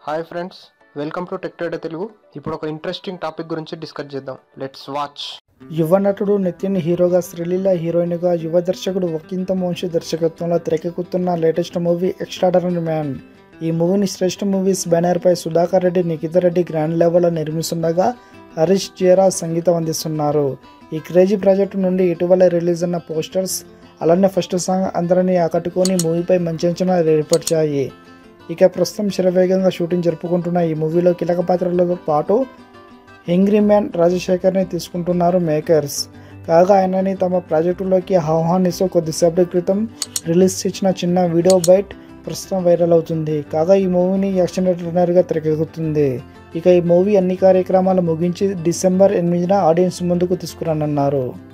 hi friends welcome to tech trader Telugu ఇప్పుడు ఒక interesting topic గురించి డిస్కస్ చేద్దాం లెట్స్ వాచ్ యువ నటుడు నితిన్ హీరోగా శ్రీలీల హీరోయిన్గా యువ దర్శకుడు వకింత మోన్షి దర్శకత్వంలో తెరకెక్కుతున్న లేటెస్ట్ మూవీ ఎక్స్ట్రాడనరీ మ్యాన్ ఈ మూవీని శ్రేష్ఠ మూవీస్ బ్యానర్పై సుధాకర్ రెడ్డి నిఖిత రెడ్డి గ్రాండ్ లెవెల్లో నిర్మిస్తుండగా హరీష్ జేరా సంగీతం అందిస్తున్నారు ఈ క్రేజీ ప్రాజెక్టు నుండి ఇటీవల రిలీజ్ అయిన పోస్టర్స్ అలానే ఫస్ట్ సాంగ్ అందరినీ ఆకట్టుకొని మూవీపై మంచి అంచనాలు ఏర్పరిచాయి ఇక ప్రస్తుతం శరవేగంగా షూటింగ్ జరుపుకుంటున్న ఈ మూవీలో కీలక పాత్రలతో పాటు హెంగ్రీ మ్యాన్ రాజశేఖర్ని తీసుకుంటున్నారు మేకర్స్ కాగా ఆయనని తమ ప్రాజెక్టులోకి ఆహ్వానిస్తూ కొద్దిసేపటి క్రితం రిలీజ్ చేసిన చిన్న వీడియో బైట్ ప్రస్తుతం వైరల్ అవుతుంది కాగా ఈ మూవీని యాక్షన్ గా తెరకెక్కుతుంది ఇక ఈ మూవీ అన్ని కార్యక్రమాలు ముగించి డిసెంబర్ ఎనిమిదిన ఆడియన్స్ ముందుకు తీసుకురానున్నారు